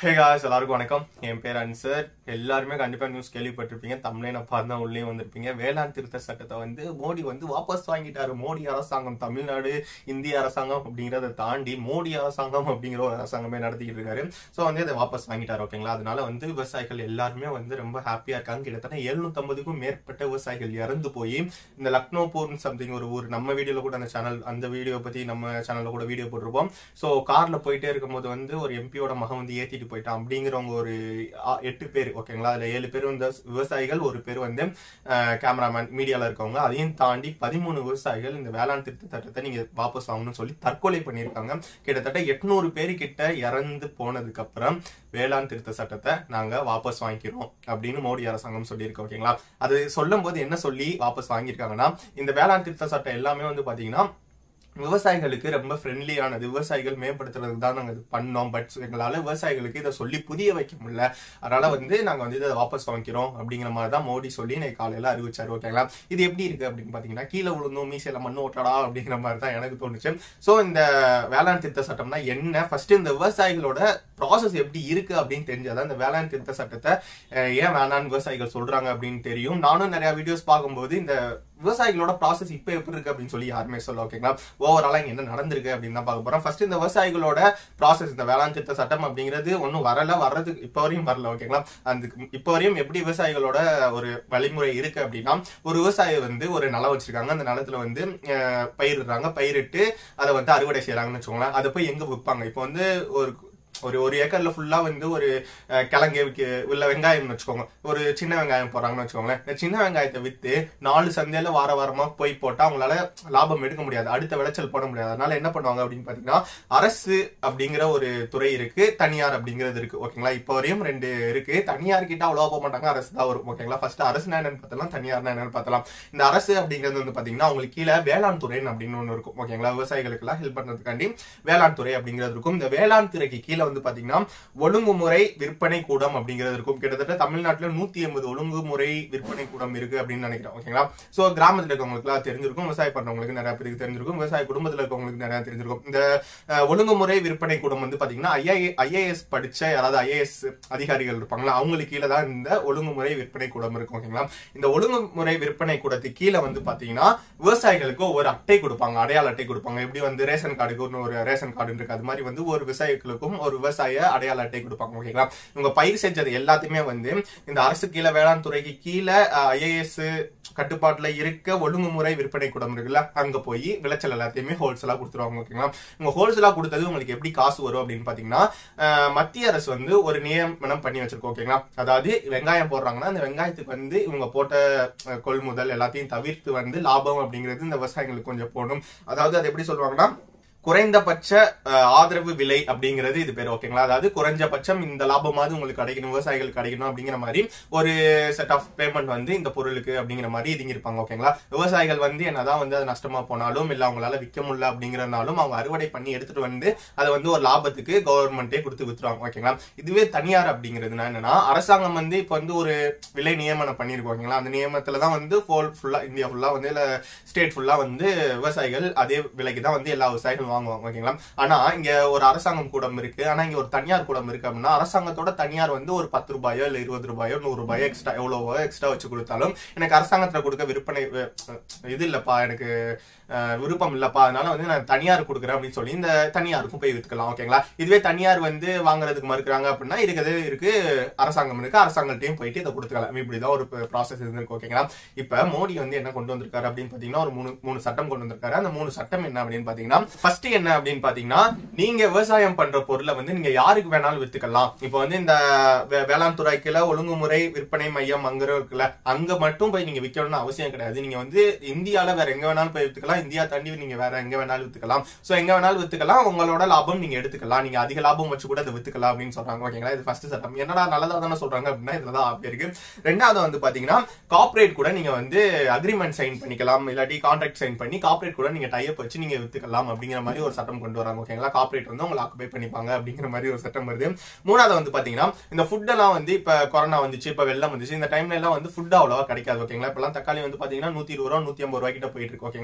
hey guys எல்லாருக்கும் வணக்கம் என் பேர் அன்சர் எல்லாருமே கண்டிப்பா நியூஸ் கேள்விப்பட்டிருப்பீங்க தமிழை பார்த்து தான் உள்ளே வந்திருப்பீங்க வேளாண் திருத்த சட்டத்தை வந்து மோடி வந்து வாபஸ் வாங்கிட்டாரு மோடி அரசாங்கம் தமிழ்நாடு இந்திய அரசாங்கம் அப்படிங்கறத தாண்டி மோடி அரசாங்கம் அப்படிங்கிற ஒரு அரசாங்கமே நடத்திக்கிட்டு இருக்காரு ஸோ வந்து இதை வாபஸ் வாங்கிட்டாரு ஓகேங்களா அதனால வந்து விவசாயிகள் எல்லாருமே வந்து ரொம்ப ஹாப்பியா இருக்காங்க கிட்டத்தட்ட எழுநூத்தம்பதுக்கும் மேற்பட்ட விவசாயிகள் இறந்து போய் இந்த லக்னோபூர் சம்திங் ஒரு ஊர் நம்ம வீடியோல கூட அந்த சேனல் அந்த வீடியோ பத்தி நம்ம சேனல்ல கூட வீடியோ போட்டிருப்போம் ஸோ கார்ல போயிட்டே இருக்கும்போது வந்து ஒரு எம்பியோட மகன் வந்து ஏத்திட்டு போயிட்டான் அப்படிங்கிறவங்க ஒரு ஆ, எட்டு பேர் ஓகேங்களா அதுல ஏழு பேர் வந்து விவசாயிகள் ஒரு பேர் வந்து கேமராமேன் மீடியால இருக்கவங்க அதையும் தாண்டி பதிமூணு விவசாயிகள் இந்த வேளாண் திருத்த சட்டத்தை நீங்க வாபஸ் வாங்கணும்னு சொல்லி தற்கொலை பண்ணியிருக்காங்க கிட்டத்தட்ட எட்நூறு பேர் கிட்ட இறந்து போனதுக்கு அப்புறம் வேளாண் திருத்த சட்டத்தை நாங்க வாபஸ் வாங்கிக்கிறோம் அப்படின்னு மோடி அரசாங்கம் சொல்லியிருக்கு ஓகேங்களா அது சொல்லும் போது என்ன சொல்லி வாபஸ் வாங்கியிருக்காங்கன்னா இந்த வேளாண் திருத்த சட்டம் எல்லாமே வந்து பாத்தீங்கன்னா விவசாயிகளுக்கு ரொம்ப ஃப்ரெண்ட்லியானது விவசாயிகள் மேம்படுத்துறதுக்கு தான் நாங்கள் இது பண்ணோம் பட் எங்களால் விவசாயிகளுக்கு இதை சொல்லி புரிய வைக்க முடியல அதனால வந்து நாங்கள் வந்து இதை வாபஸ் வாங்கிக்கிறோம் அப்படிங்கிற மாதிரி தான் மோடி சொல்லி இன்னைக்கு காலையில் அறிவிச்சார் ஓகேங்களா இது எப்படி இருக்கு அப்படின்னு பார்த்தீங்கன்னா கீழே விழுந்தோம் மீசையில மண்ணு ஓட்டடா அப்படிங்கிற மாதிரி தான் எனக்கு தோணுச்சு ஸோ இந்த வேளாண் திருத்த சட்டம்னா என்ன ஃபர்ஸ்ட் இந்த விவசாயிகளோட ப்ராசஸ் எப்படி இருக்கு அப்படின்னு தெரிஞ்சாதான் இந்த வேளாண் திருத்த சட்டத்தை அஹ், ஏன் வேணான்னு விவசாயிகள் சொல்றாங்க அப்படின்னு தெரியும் நானும் நிறைய வீடியோஸ் பார்க்கும்போது இந்த விவசாயிகளோட ப்ராசஸ் இப்போ எப்படி இருக்கு அப்படின்னு சொல்லி யாருமே சொல்ல ஓகேங்களா ஓவராலா இங்க என்ன நடந்திருக்கு அப்படின்னு தான் பார்க்க போறோம் ஃபர்ஸ்ட் இந்த விவசாயிகளோட ப்ராசஸ் இந்த வேளாண் திருத்த சட்டம் அப்படிங்கிறது ஒன்றும் வரல வர்றதுக்கு இப்போ வரையும் வரல ஓகேங்களா அந்த இப்போ வரையும் எப்படி விவசாயிகளோட ஒரு வழிமுறை இருக்கு அப்படின்னா ஒரு விவசாயி வந்து ஒரு நிலம் வச்சிருக்காங்க அந்த நிலத்துல வந்து அஹ், பயிரிடுறாங்க பயிரிட்டு அதை வந்து அறுவடை செய்யறாங்கன்னு வச்சுக்கோங்களேன் அதை போய் எங்க விற்பாங்க இப்போ வந்து ஒரு ஒரு ஒரு ஏக்கர்ல ஃபுல்லா வந்து ஒரு அஹ், கிழங்கு விக்க இல்ல வெங்காயம்னு வச்சுக்கோங்க ஒரு சின்ன வெங்காயம் போடுறாங்கன்னு வச்சுக்கோங்களேன் இந்த சின்ன வெங்காயத்தை வித்து நாலு சந்தையில வார வாரமா போய் போட்டா அவங்களால லாபம் எடுக்க முடியாது அடுத்த விளைச்சல் போட முடியாது அதனால என்ன பண்ணுவாங்க அப்படின்னு பாத்தீங்கன்னா அரசு அப்படிங்கிற ஒரு துறை இருக்கு தனியார் அப்படிங்கிறது இருக்கு ஓகேங்களா இப்போ வரையும் ரெண்டு இருக்கு தனியார் கிட்ட அவ்வளவா போக மாட்டாங்க அரசு தான் வரும் ஓகேங்களா ஃபர்ஸ்ட் அரசுனா என்னன்னு பார்த்தலாம் தனியார்னா என்னன்னு பார்த்தலாம் இந்த அரசு அப்படிங்கிறது வந்து பாத்தீங்கன்னா அவங்களுக்கு கீழே வேளாண் துறை அப்படின்னு ஒன்று இருக்கும் ஓகேங்களா விவசாயிகளுக்கு எல்லாம் ஹெல்ப் பண்றதுக்காண்டி வேளாண் துறை அப்படிங்கிறது இருக்கும் இந்த வேளாண் துறைக்கு கீழே வந்து பாத்தீங்கன்னா ஒழுங்குமுறை விற்பனை கூடம் அப்படிங்கிறது இருக்கும் கிட்டத்தட்ட தமிழ்நாட்டுல நூத்தி எண்பது ஒழுங்குமுறை விற்பனை கூடம் இருக்கு அப்படின்னு நினைக்கிறேன் ஓகேங்களா சோ கிராமத்துல இருக்கவங்களுக்கு தெரிஞ்சிருக்கும் விவசாயம் பண்றவங்களுக்கு நிறைய பேருக்கு தெரிஞ்சிருக்கும் விவசாய குடும்பத்துல இருக்கவங்களுக்கு நிறைய தெரிஞ்சிருக்கும் இந்த அஹ், ஒழுங்குமுறை விற்பனை கூடம் வந்து பாத்தீங்கன்னா ஐஏ ஐஏஎஸ் படிச்ச யாராவது ஐஏஎஸ் அதிகாரிகள் இருப்பாங்களா அவங்களுக்கு கீழே தான் இந்த ஒழுங்குமுறை விற்பனை கூடம் இருக்கும் ஓகேங்களா இந்த ஒழுங்குமுறை விற்பனை கூடத்துக்கு கீழே வந்து பாத்தீங்கன்னா விவசாயிகளுக்கு ஒரு அட்டை கொடுப்பாங்க அடையாள அட்டை கொடுப்பாங்க எப்படி வந்து ரேஷன் கார்டுக்கு ஒன்று ஒரு ரேஷன் கார்டு இருக்கு அது மாதிரி வந்து ஒரு விவசாயிகளுக்கும் ஒரு விவசாய அடையாள அட்டை கொடுப்பாங்க ஓகேங்களா இவங்க பயிர் செஞ்சது எல்லாத்தையுமே வந்து இந்த அரசு கீழே வேளாண் துறைக்கு கீழே ஐஏஎஸ் கட்டுப்பாட்டுல இருக்க ஒழுங்குமுறை விற்பனை கூடம் இருக்குல்ல அங்க போய் விளைச்சல் எல்லாத்தையுமே ஹோல்சேலா கொடுத்துருவாங்க ஓகேங்களா இவங்க ஹோல்சேலா கொடுத்தது உங்களுக்கு எப்படி காசு வரும் அப்படின்னு பாத்தீங்கன்னா அஹ், மத்திய அரசு வந்து ஒரு நியமனம் பண்ணி வச்சிருக்கோம் ஓகேங்களா அதாவது வெங்காயம் போடுறாங்கன்னா அந்த வெங்காயத்துக்கு வந்து இவங்க போட்ட அஹ், கொள்முதல் எல்லாத்தையும் தவிர்த்து வந்து லாபம் அப்படிங்கிறது இந்த விவசாயிகளுக்கு கொஞ்சம் போகணும் அதாவது அது எப்படி சொல்லுவாங்கன்னா குறைந்தபட்ச அஹ், ஆதரவு விலை அப்படிங்கிறது இது பேர் ஓகேங்களா அதாவது குறைஞ்சபட்சம் இந்த லாபமாவது உங்களுக்கு கிடைக்கணும் விவசாயிகளுக்கு கிடைக்கணும் அப்படிங்கிற மாதிரி ஒரு செட் ஆஃப் பேமெண்ட் வந்து இந்த பொருளுக்கு அப்படிங்கிற மாதிரி இதுங்க இருப்பாங்க ஓகேங்களா விவசாயிகள் வந்து என்னதான் வந்து அது நஷ்டமா போனாலும் இல்ல அவங்களால விற்க முடியல அப்படிங்கறதுனாலும் அவங்க அறுவடை பண்ணி எடுத்துட்டு வந்து அதை வந்து ஒரு லாபத்துக்கு கவர்மெண்டே கொடுத்து வித்துருவாங்க ஓகேங்களா இதுவே தனியார் அப்படிங்கிறதுனா என்னன்னா அரசாங்கம் வந்து இப்ப வந்து ஒரு விலை நியமனம் பண்ணிருக்கோம் ஓகேங்களா அந்த நியமனத்துல தான் வந்து ஃபுல்லா இந்தியா ஃபுல்லா வந்து இல்ல ஸ்டேட் ஃபுல்லா வந்து விவசாயிகள் அதே விலைக்கு தான் வந்து எல்லா விவசாயிகளும் வாங்குவாங்க ஓகேங்களா ஆனா இங்க ஒரு அரசாங்கம் கூடம் இருக்கு ஆனா இங்க ஒரு தனியார் கூடம் இருக்கு அப்படின்னா அரசாங்கத்தோட தனியார் வந்து ஒரு பத்து ரூபாயோ இல்ல இருபது ரூபாயோ நூறு ரூபாயோ எக்ஸ்ட்ரா எவ்வளவோ எக்ஸ்ட்ரா வச்சு கொடுத்தாலும் எனக்கு அரசாங்கத்துல கொடுக்க விற்பனை அஹ், இது இல்லப்பா எனக்கு அஹ், விருப்பம் இல்லப்பா அதனால வந்து நான் தனியார் கொடுக்குறேன் அப்படின்னு சொல்லி இந்த தனியாருக்கும் போய் வித்துக்கலாம் ஓகேங்களா இதுவே தனியார் வந்து வாங்குறதுக்கு மறுக்கிறாங்க அப்படின்னா இருக்கிறது இருக்கு அரசாங்கம் இருக்கு அரசாங்கத்தையும் போயிட்டு இதை கொடுத்துக்கலாம் இப்படிதான் ஒரு ப்ராசஸ் இருந்திருக்கு ஓகேங்களா இப்ப மோடி வந்து என்ன கொண்டு வந்திருக்காரு அப்படின்னு பாத்தீங்கன்னா ஒரு மூணு மூணு சட்டம் கொண்டு வந்திருக்காரு அந்த மூணு சட்டம் என்ன அப்படின்னு பாத்தீங்கன்னா ஃபர்ஸ்ட் என்ன அப்படின்னு பாத்தீங்கன்னா நீங்க விவசாயம் பண்ற பொருளை வந்து நீங்க யாருக்கு வேணாலும் வித்துக்கலாம் இப்போ வந்து இந்த வே- வேளாண் துறைக்குல ஒழுங்குமுறை விற்பனை மையம் அங்க இருக்குல்ல அங்க மட்டும் போய் நீங்க விற்கணும்னு அவசியம் கிடையாது நீங்க வந்து இந்தியால வேற எங்க வேணாலும் போய் வித்துக்கலாம் இந்தியா தாண்டி நீங்க வேற எங்க வேணாலும் வித்துக்கலாம் சோ எங்க வேணாலும் வித்துக்கலாம் உங்களோட லாபம் நீங்க எடுத்துக்கலாம் நீங்க அதிக லாபம் வச்சு கூட அதை வித்துக்கலாம் அப்படின்னு சொல்றாங்க ஓகேங்களா இது ஃபர்ஸ்ட் சட்டம் என்னடா நல்லதா தானே சொல்றாங்க அப்படின்னா இதுலதான் ஆப் இருக்கு ரெண்டாவது வந்து பாத்தீங்கன்னா கார்ப்பரேட் கூட நீங்க வந்து அக்ரிமெண்ட் சைன் பண்ணிக்கலாம் இல்லாட்டி கான்ட்ராக்ட் சைன் பண்ணி கார்ப்பரேட் கூட நீங்க டைப் வச்சு நீங்க வித்துக்கலாம் அப்படிங்கிற மாதிரி ஒரு சட்டம் கொண்டு வராங்க ஓகேங்களா கார்ப்பரேட் வந்து உங்களை ஆக்குபை பண்ணிப்பாங்க அப்படிங்கிற மாதிரி ஒரு சட்டம் வருது மூணாவது வந்து பாத்தீங்கன்னா இந்த ஃபுட் எல்லாம் வந்து இப்ப கொரோனா வந்துச்சு இப்ப வெள்ளம் வந்துச்சு இந்த டைம்ல எல்லாம் வந்து ஃபுட் அவ்வளவா கிடைக்காது ஓகேங்களா இப்பெல்லாம் தக்காளி வந்து பாத்தீங்கன்னா நூத்தி இருபது ரூபா நூத்தி ஐம்பது ரூபாய் கிட்ட போயிட்டு இருக்கு ஓகேங்களா இந்த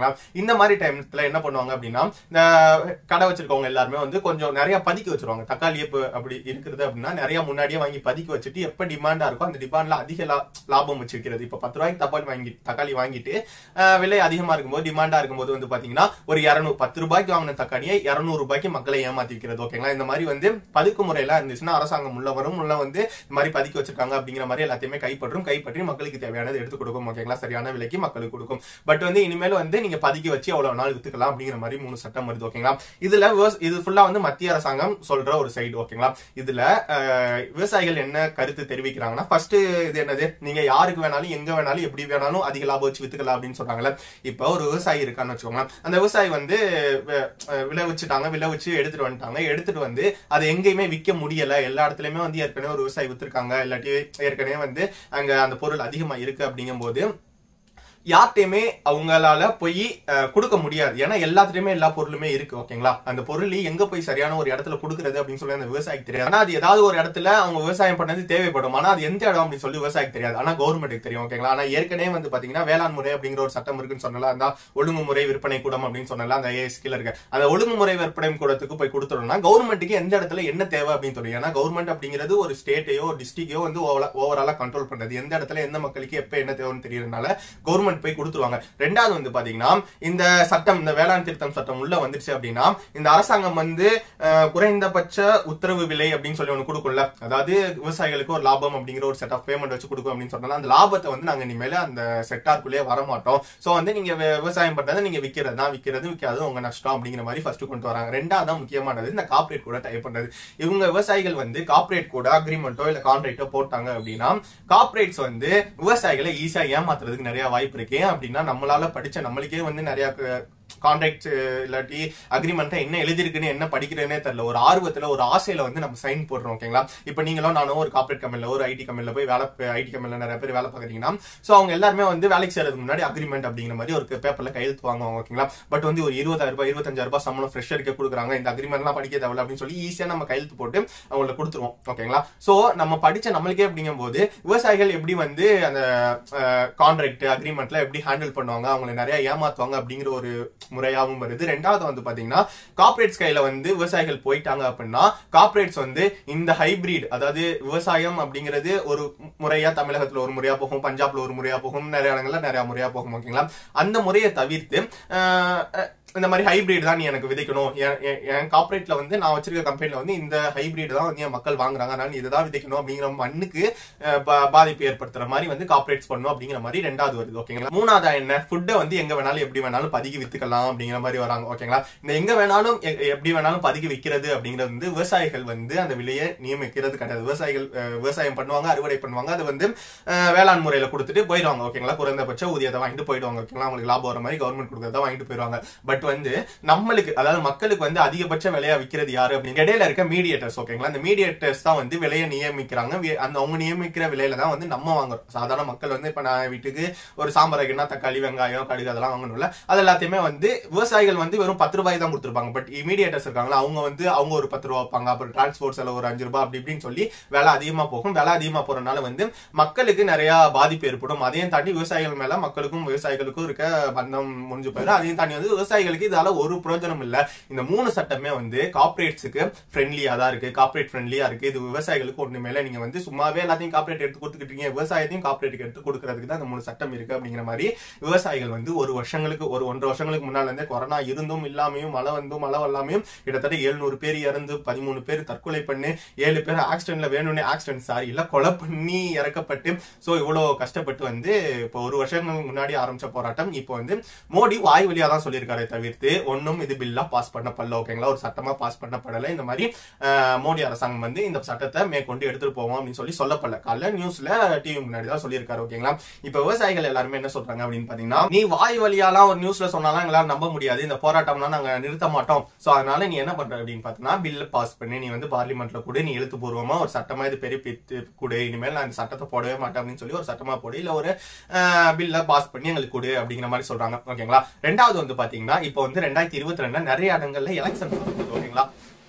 இந்த மாதிரி டைம்ஸ்ல என்ன பண்ணுவாங்க அப்படின்னா இந்த கடை வச்சிருக்கவங்க எல்லாருமே வந்து கொஞ்சம் நிறைய பதுக்கி வச்சிருவாங்க தக்காளி எப்ப அப்படி இருக்குது அப்படின்னா நிறைய முன்னாடியே வாங்கி பதுக்கி வச்சுட்டு எப்ப டிமாண்டா இருக்கோ அந்த டிமாண்ட்ல அதிக லா- லாபம் வச்சிருக்கிறது இப்ப பத்து ரூபாய்க்கு தக்காளி வாங்கி தக்காளி வாங்கிட்டு ஆஹ், விலை அதிகமா இருக்கும்போது டிமாண்டா இருக்கும்போது வந்து பாத்தீங்கன்னா ஒரு இருநூறு பத்து ரூபாய்க்கு வாங்கின தக்காளியை இருநூறு ரூபாய்க்கு மக்களை ஏமாத்தி விற்கிறது ஓகேங்களா இந்த மாதிரி வந்து பதுக்கு முறையெல்லாம் இருந்துச்சுன்னா அரசாங்கம் உள்ள வரும் உள்ள வந்து இந்த மாதிரி பதுக்கி வச்சிருக்காங்க அப்படிங்கிற மாதிரி எல்லாத்தையுமே கைப்பற்றும் கைப்பற்றி மக்களுக்கு தேவையானது எடுத்து கொடுக்கும் ஓகேங்களா சரியான விலைக்கு மக்களுக்கு கொடுக்கும் பட் வந்து இனிமேல் வந்து நீங்க பதுக்கி வச்சு எவ்வளவு நாள் வித்துக்கலாம் அப்படிங்கிற மாதிரி மூணு சட்டம் வருது ஓகேங்களா இதுல விவச- இது ஃபுல்லா வந்து மத்திய அரசாங்கம் சொல்ற ஒரு சைடு ஓகேங்களா இதுல அஹ், விவசாயிகள் என்ன கருத்து தெரிவிக்கிறாங்கன்னா ஃபர்ஸ்ட் இது என்னது நீங்க யாருக்கு வேணாலும் எங்க வேணாலும் எப்படி வேணாலும் அதிக லாபம் வச்சு வித்துக்கலாம் அப்படின்னு சொல்றாங்கல்ல இப்போ ஒரு விவசாயி இருக்கான்னு வச்சுக்கோங்களேன் அந்த விவசாயி வந்து வ- அஹ், விளைவிச்சுட்டாங்க விளைவிச்சு எடுத்துட்டு வந்துட்டாங்க எடுத்துட்டு வந்து அதை எங்கேயுமே விற்க முடியல எல்லா இடத்துலயுமே வந்து ஏற்கனவே ஒரு விவசாயி வித்துருக்காங்க இல்லாட்டி ஏற்கனவே வந்து அங்க அந்த பொருள் அதிகமா இருக்கு அப்படிங்கும்போது யார்கிட்டயுமே அவங்களால போய் அஹ், கொடுக்க முடியாது ஏன்னா எல்லாத்துலயுமே எல்லா பொருளுமே இருக்கு ஓகேங்களா அந்த பொருள் எங்க போய் சரியான ஒரு இடத்துல கொடுக்கறது அப்படின்னு சொல்லி அந்த விவசாயிக்கு தெரியாது ஆனா அது ஏதாவது ஒரு இடத்துல அவங்க விவசாயம் பண்ணது தேவைப்படும் ஆனா அது எந்த இடம் அப்படின்னு சொல்லி விவசாயிக்கு தெரியாது ஆனா கவர்மெண்ட்டுக்கு தெரியும் ஓகேங்களா ஆனா ஏற்கனவே வந்து பாத்தீங்கன்னா வேளாண் முறை அப்படிங்கிற ஒரு சட்டம் இருக்குன்னு சொன்னல அந்த ஒழுங்குமுறை விற்பனை கூடம் அப்படின்னு சொன்னல அந்த ஏஎஸ் கீழ இருக்கு அந்த ஒழுங்குமுறை விற்பனை கூடத்துக்கு போய் கொடுத்துட்டோம்னா கவர்மெண்ட்டுக்கு எந்த இடத்துல என்ன தேவை அப்படின்னு சொல்லி ஏன்னா கவர்மெண்ட் அப்படிங்கிறது ஒரு ஸ்டேட்டையோ டிஸ்ட்ரிக்டையோ வந்து ஓவராலா கண்ட்ரோல் பண்றது எந்த இடத்துல எந்த மக்களுக்கு எப்ப என்ன தேவைன்னு தெரியறதுனால கவர்மெண்ட் போய் கொடுத்துருவாங்க ரெண்டாவது வந்து பாத்தீங்கன்னா இந்த சட்டம் இந்த வேளாண் திருத்தம் சட்டம் உள்ள வந்துருச்சு அப்படின்னா இந்த அரசாங்கம் வந்து அஹ், குறைந்தபட்ச உத்தரவு விலை அப்படின்னு சொல்லி ஒண்ணு கொடுக்கும்ல அதாவது விவசாயிகளுக்கு ஒரு லாபம் அப்படிங்கிற ஒரு செட் ஆஃப் பேமெண்ட் வச்சு கொடுக்கும் அப்படின்னு சொன்னா அந்த லாபத்தை வந்து நாங்க இனிமேல அந்த செக்டாருக்குள்ளேயே வர மாட்டோம் சோ வந்து நீங்க வி- விவசாயம் பண்றதை நீங்க விக்கிறது தான் விக்கிறது விற்காது உங்க நஷ்டம் அப்படிங்கிற மாதிரி ஃபர்ஸ்ட் கொண்டு வராங்க ரெண்டாவது தான் முக்கியமானது இந்த கார்ப்பரேட் கூட டைப் பண்றது இவங்க விவசாயிகள் வந்து கார்ப்பரேட் கூட அக்ரிமெண்ட்டோ இல்ல கான்ட்ராக்டோ போட்டாங்க அப்படின்னா கார்ப்பரேட்ஸ் வந்து விவசாயிகளை ஈஸியா ஏமாத்துறதுக்கு நிறைய வாய்ப்பு இருக்கு ஏன் அப்படின்னா நம்மளால படிச்ச நம்மளுக்கே வந்து நிறைய கான்ட்ராக்ட் இல்லாட்டி அக்ரிமெண்ட் என்ன எழுதிருக்குன்னு என்ன படிக்கிறேனே தெரியல ஒரு ஆர்வத்துல ஒரு ஆசையில வந்து நம்ம சைன் போடுறோம் ஓகேங்களா இப்போ நீங்களும் நானும் ஒரு கார்ப்பரேட் கம்பெனில ஒரு ஐடி கம்பெனில போய் வேலை ஐடி கம்பெனில நிறைய பேர் வேலை பார்க்குறீங்கன்னா சோ அவங்க எல்லாருமே வந்து வேலைக்கு சேர்றதுக்கு முன்னாடி அக்ரிமெண்ட் அப்படிங்கிற மாதிரி ஒரு பேப்பர்ல கையெழுத்து வாங்குவாங்க ஓகேங்களா பட் வந்து ஒரு இருபதாயிரம் ரூபாய் இருபத்தஞ்சாயிரம் ரூபாய் சம்பளம் ஃப்ரெஷருக்கு கொடுக்குறாங்க இந்த அக்ரிமெண்ட்லாம் படிக்க தேவையில்ல அப்படின்னு சொல்லி ஈஸியா நம்ம கையெழுத்து போட்டு அவங்களுக்கு கொடுத்துருவோம் ஓகேங்களா சோ நம்ம படிச்ச நம்மளுக்கே அப்படிங்கும்போது விவசாயிகள் எப்படி வந்து அந்த கான்ட்ராக்ட் அக்ரிமெண்ட்ல எப்படி ஹேண்டில் பண்ணுவாங்க அவங்களை நிறைய ஏமாத்துவாங்க அப்படிங்கிற ஒரு முறையாகவும் வருது ரெண்டாவது வந்து பாத்தீங்கன்னா கார்ப்பரேட்ஸ் கையில வந்து விவசாயிகள் போயிட்டாங்க அப்படின்னா கார்ப்பரேட்ஸ் வந்து இந்த ஹைபிரிட் அதாவது விவசாயம் அப்படிங்கிறது ஒரு முறையா தமிழகத்துல ஒரு முறையா போகும் பஞ்சாப்ல ஒரு முறையா போகும் நிறைய இடங்கள்ல நிறைய முறையா போகும் ஓகேங்களா அந்த முறையை தவிர்த்து ஆஹ், அஹ், இந்த மாதிரி ஹைபிரிட் தான் நீ எனக்கு விதைக்கணும் என்- என்- என் கார்ப்பரேட்ல வந்து நான் வச்சிருக்க கம்பெனில வந்து இந்த ஹைபிரிட் தான் வந்து என் மக்கள் வாங்குறாங்க அதனால நீ இதுதான் விதைக்கணும் அப்படிங்கிற மண்ணுக்கு அஹ், பா- பாதிப்பு ஏற்படுத்துற மாதிரி வந்து கார்ப்பரேட்ஸ் பண்ணும் அப்படிங்கிற மாதிரி ரெண்டாவது வருது ஓகேங்களா மூணாவதா என்ன ஃபுட்டை வந்து எங்க வேணாலும் எப்படி வேணாலும் பதுக்கி வித்துக்கலாம் அப்படிங்கிற மாதிரி வராங்க ஓகேங்களா இந்த எங்க வேணாலும் எ- எப்படி வேணாலும் பதுக்கி விற்கிறது அப்படிங்கிறது வந்து விவசாயிகள் வந்து அந்த விலையை நியமிக்கிறது கிடையாது விவசாயிகள் அஹ், விவசாயம் பண்ணுவாங்க அறுவடை பண்ணுவாங்க அது வந்து அஹ், வேளாண் முறையில கொடுத்துட்டு போயிடுவாங்க ஓகேங்களா குறைந்தபட்ச ஊதியத்தை வாங்கிட்டு போயிடுவாங்க ஓகேங்களா அவங்களுக்கு லாபம் வர மாதிரி கவர்மெண்ட் கொடுக்கறத வாங்கிட்டு போயிடுவாங்க பட் வந்து நம்மளுக்கு அதாவது மக்களுக்கு வந்து அதிகபட்ச விலையா விக்கிறது யாரு அப்படின்னு இடையில இருக்க மீடியேட்டர்ஸ் ஓகேங்களா அந்த மீடியேட்டர்ஸ் தான் வந்து விலையை நியமிக்கிறாங்க வி- அந்த அவங்க நியமிக்கிற விலையில தான் வந்து நம்ம வாங்குறோம் சாதாரண மக்கள் வந்து இப்ப நான் வீட்டுக்கு ஒரு சாம்பார் வைக்கணும்னா தக்காளி வெங்காயம் கடுகு அதெல்லாம் வாங்கணும்ல அது எல்லாத்தையுமே வந்து விவசாயிகள் வந்து வெறும் பத்து ரூபாய் தான் கொடுத்துருப்பாங்க பட் மீடியேட்டர்ஸ் இருக்காங்களா அவங்க வந்து அவங்க ஒரு பத்து ரூபா வைப்பாங்க அப்புறம் டிரான்ஸ்போர்ட் செலவு ஒரு அஞ்சு ரூபாய் அப்படி இப்படின்னு சொல்லி விலை அதிகமா போகும் விலை அதிகமா போறதுனால வந்து மக்களுக்கு நிறைய பாதிப்பு ஏற்படும் அதையும் தாண்டி விவசாயிகள் மேல மக்களுக்கும் விவசாயிகளுக்கும் இருக்க பந்தம் முடிஞ்சு போயிடும் அதையும் தாண்டி வந்து விவசாயிகளுக்கு இதால ஒரு பிரயோஜனம் இல்ல இந்த மூணு சட்டமே வந்து கார்ப்பரேட்ஸுக்கு ஃப்ரெண்ட்லியா தான் இருக்கு கார்ப்பரேட் ஃப்ரெண்ட்லியா இருக்கு இது விவசாயிகளுக்கு ஒண்ணு மேல நீங்க வந்து சும்மாவே எல்லாத்தையும் கார்ப்பரேட் எடுத்து கொடுத்துக்கிட்டீங்க விவசாயத்தையும் கார்ப்பரேட்டுக்கு எடுத்து கொடுக்கறதுக்கு தான் இந்த மூணு சட்டம் இருக்கு அப்படிங்கிற மாதிரி விவசாயிகள் வந்து ஒரு வருஷங்களுக்கு ஒரு ஒன்றரை வருஷங்களுக்கு முன்னால இருந்தே கொரோனா இருந்தும் இல்லாமையும் மழை வந்தும் மழை வல்லாமையும் கிட்டத்தட்ட எழுநூறு பேர் இறந்து பதிமூணு பேர் தற்கொலை பண்ணி ஏழு பேர் ஆக்சிடென்ட்ல வேணும்னே ஆக்சிடென்ட் சாரி இல்ல கொலை பண்ணி இறக்கப்பட்டு சோ இவ்வளவு கஷ்டப்பட்டு வந்து இப்போ ஒரு வருஷங்களுக்கு முன்னாடி ஆரம்பிச்ச போராட்டம் இப்போ வந்து மோடி வாய் வழியா தான் சொல்லியிருக்காரு தவிர்த்து ஒன்னும் இது பில்லா பாஸ் பண்ணப்படல ஓகேங்களா ஒரு சட்டமா பாஸ் பண்ணப்படல இந்த மாதிரி அஹ், மோடி அரசாங்கம் வந்து இந்த சட்டத்தை மேற்கொண்டு எடுத்துட்டு போவோம் அப்படின்னு சொல்லி சொல்லப்படல காலைல நியூஸ்ல டிவி முன்னாடி தான் சொல்லியிருக்காரு ஓகேங்களா இப்ப விவசாயிகள் எல்லாருமே என்ன சொல்றாங்க அப்படின்னு பாத்தீங்கன்னா நீ வாய் வழியாலாம் ஒரு நியூஸ்ல சொன்னாலாம் எங்களால நம்ப முடியாது இந்த போராட்டம்லாம் நாங்க நிறுத்த மாட்டோம் சோ அதனால நீ என்ன பண்ற அப்படின்னு பாத்தீங்கன்னா பில்ல பாஸ் பண்ணி நீ வந்து பார்லிமெண்ட்ல கூட நீ எழுத்துப்பூர்வமா ஒரு சட்டமா இது பெரிய பித்து கொடு இனிமேல் நான் இந்த சட்டத்தை போடவே மாட்டேன் அப்படின்னு சொல்லி ஒரு சட்டமா போடு இல்ல ஒரு பில்ல பாஸ் பண்ணி எங்களுக்கு கொடு அப்படிங்கிற மாதிரி சொல்றாங்க ஓகேங்களா ரெண்டாவது வந்து பாத்தீங்கன்னா இப்போ வந்து ரெண்டாயிரத்தி இருபத்தி ரெண்டுல நிறைய இடங்கள்ல எலெக்ஷன் ஓகேங்களா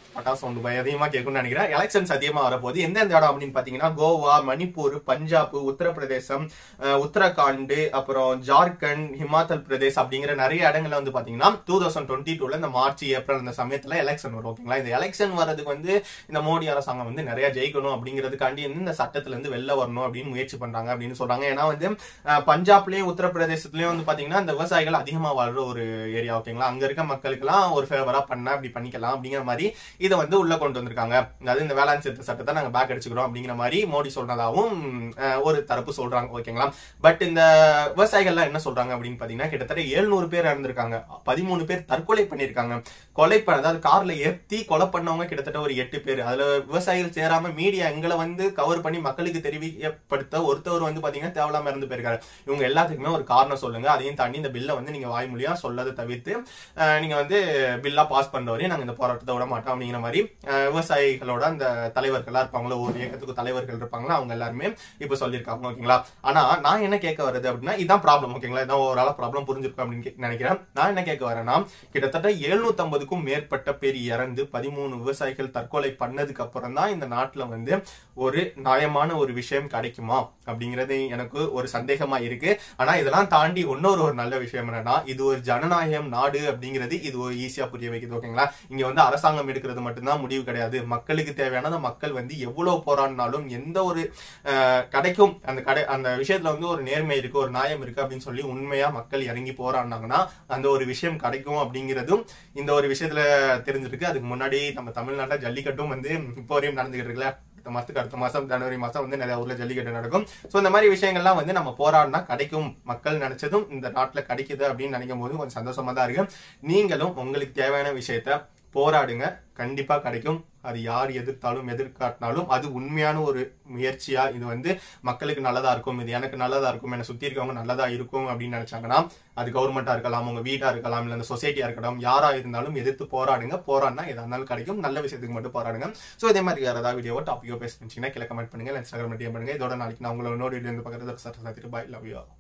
பட்டாசு சவுண்ட் பய அதிகமா கேட்கும்னு நினைக்கிறேன் எலெக்ஷன்ஸ் அதிகமா வரப்போகுது எந்தெந்த இடம் அப்படின்னு பாத்தீங்கன்னா கோவா மணிப்பூர் பஞ்சாப் உத்தரப்பிரதேசம் அஹ், உத்தரகாண்ட் அப்புறம் ஜார்க்கண்ட் ஹிமாச்சல் பிரதேஷ் அப்படிங்கிற நிறைய இடங்கள்ல வந்து பாத்தீங்கன்னா டூ தௌசண்ட் டுவெண்ட்டி டூல இந்த மார்ச் ஏப்ரல் அந்த சமயத்துல எலெக்ஷன் வரும் ஓகேங்களா இந்த எலெக்ஷன் வர்றதுக்கு வந்து இந்த மோடி அரசாங்கம் வந்து நிறைய ஜெயிக்கணும் அப்படிங்கிறதுக்காண்டி இந்த சட்டத்துல இருந்து வெளில வரணும் அப்படின்னு முயற்சி பண்றாங்க அப்படின்னு சொல்றாங்க ஏன்னா வந்து அஹ், பஞ்சாப்லயும் உத்தரப்பிரதேசத்துலயும் வந்து பாத்தீங்கன்னா இந்த விவசாயிகள் அதிகமா வாழ்ற ஒரு ஏரியா ஓகேங்களா அங்க இருக்க மக்களுக்கெல்லாம் ஒரு ஃபேவரா பண்ணா இப்படி பண்ணிக்கலாம் அப்படிங்கிற மாதிரி இதை வந்து உள்ள கொண்டு வந்திருக்காங்க அதாவது இந்த வேளாண் திருத்த சட்டத்தை நாங்க பேக் அடிச்சுக்கிறோம் அப்படிங்கிற மாதிரி மோடி சொல்றதாவும் அஹ், ஒரு தரப்பு சொல்றாங்க ஓகேங்களா பட் இந்த விவசாயிகள்லாம் என்ன சொல்றாங்க அப்படின்னு பாத்தீங்கன்னா கிட்டத்தட்ட 700 பேர் இறந்திருக்காங்க பதிமூணு பேர் தற்கொலை பண்ணிருக்காங்க கொலை பண்ண அதாவது கார்ல ஏத்தி கொலை பண்ணவங்க கிட்டத்தட்ட ஒரு எட்டு பேர் அதுல விவசாயிகள் சேராம மீடியா எங்களை வந்து கவர் பண்ணி மக்களுக்கு தெரியப்படுத்த ஒருத்தவர் வந்து பாத்தீங்கன்னா தேவையில்லாம இறந்து போயிருக்காரு இவங்க எல்லாத்துக்குமே ஒரு காரணம் சொல்லுங்க அதையும் தாண்டி இந்த பில்லை வந்து நீங்க வாய்மொழியா சொல்லதை தவிர்த்து அஹ், நீங்க வந்து பில்லா பாஸ் பண்ற வரையும் நாங்க இந்த போராட்டத்தை விட மாட்டோம் அப்படிங்கிற மாதிரி அஹ், விவசாயிகளோட அந்த தலைவர்களா இருப்பாங்களோ ஒரு இயக்கத்துக்கு தலைவர்கள் இருப்பாங்களோ அவங்க எல்லாருமே இப்ப சொல்லியிருக்காங்க ஓகேங்களா ஆனா நான் என்ன கேட்க வருது அப்படின்னா இதான் ப்ராப்ளம் ஓகேங்களா இதான் ஓவரால ப்ராப்ளம் புரிஞ்சிருக்கும் அப்படின்னு கே- நினைக்கிறேன் நான் என்ன கேட்க வரேன்னா கிட்டத்தட்ட 750க்கும் மேற்பட்ட பேர் இறந்து பதிமூணு விவசாயிகள் தற்கொலை பண்ணதுக்கு அப்புறம் தான் இந்த நாட்டுல வந்து ஒரு நியாயமான ஒரு விஷயம் கிடைக்குமா அப்படிங்கிறது எனக்கு ஒரு சந்தேகமா இருக்கு ஆனா இதெல்லாம் தாண்டி இன்னொரு ஒரு நல்ல விஷயம் என்னன்னா இது ஒரு ஜனநாயகம் நாடு அப்படிங்கிறது இது ஒரு ஈஸியா புரிய வைக்குது ஓகேங்களா இங்க வந்து அரசாங்கம் எடுக்கிறது மட்டும்தான் முடிவு கிடையாது மக்களுக்கு தேவையானதை மக்கள் வந்து எவ்வளவு போராடினாலும் எந்த ஒரு அஹ், கிடைக்கும் அந்த கடை அந்த விஷயத்துல வந்து ஒரு நேர்மை இருக்கு ஒரு நியாயம் இருக்கு அப்படின்னு சொல்லி உண்மையா மக்கள் இறங்கி போராடினாங்கன்னா அந்த ஒரு விஷயம் கிடைக்கும் அப்படிங்கிறதும் இந்த ஒரு விஷயத்துல தெரிஞ்சிருக்கு அதுக்கு முன்னாடி நம்ம தமிழ்நாட்டுல ஜல்லிக்கட்டும் வந்து இப்போ வரையும் நடந்துகிட்டு இருக்குல்ல அடுத்த மாசத்துக்கு அடுத்த மாசம் ஜனவரி மாசம் வந்து நிறைய ஊர்ல ஜல்லிக்கட்டு நடக்கும் சோ இந்த மாதிரி விஷயங்கள்லாம் வந்து நம்ம போராடினா கிடைக்கும் மக்கள் நினைச்சதும் இந்த நாட்டுல கிடைக்குது அப்படின்னு நினைக்கும் போது கொஞ்சம் சந்தோஷமா தான் இருக்கு நீங்களும் உங்களுக்கு தேவையான விஷயத்த போராடுங்க கண்டிப்பா கிடைக்கும் அது யார் எதிர்த்தாலும் எதிர்காட்டினாலும் அது உண்மையான ஒரு முயற்சியா இது வந்து மக்களுக்கு நல்லதா இருக்கும் இது எனக்கு நல்லதா இருக்கும் என்னை சுத்தி இருக்கவங்க நல்லதா இருக்கும் அப்படின்னு நினைச்சாங்கன்னா அது கவர்மெண்டா இருக்கலாம் உங்க வீடா இருக்கலாம் இல்ல இந்த சொசைட்டியா இருக்கட்டும் யாரா இருந்தாலும் எதிர்த்து போராடுங்க போராடினா எதா இருந்தாலும் கிடைக்கும் நல்ல விஷயத்துக்கு மட்டும் போராடுங்க சோ இதே மாதிரி வேற ஏதாவது வீடியோ டாப்பிக்கோ பேச நினைச்சீங்கன்னா கீழே கமெண்ட் பண்ணுங்க இன்ஸ்டாகிராம் டிஎம் பண்ணுங்க இதோட நாளைக்கு நான் உங்களை இன்னொரு வீடியோ வந்து பக்கத்துல சட்ட சாத்திட்டு பாய் லவ் யூ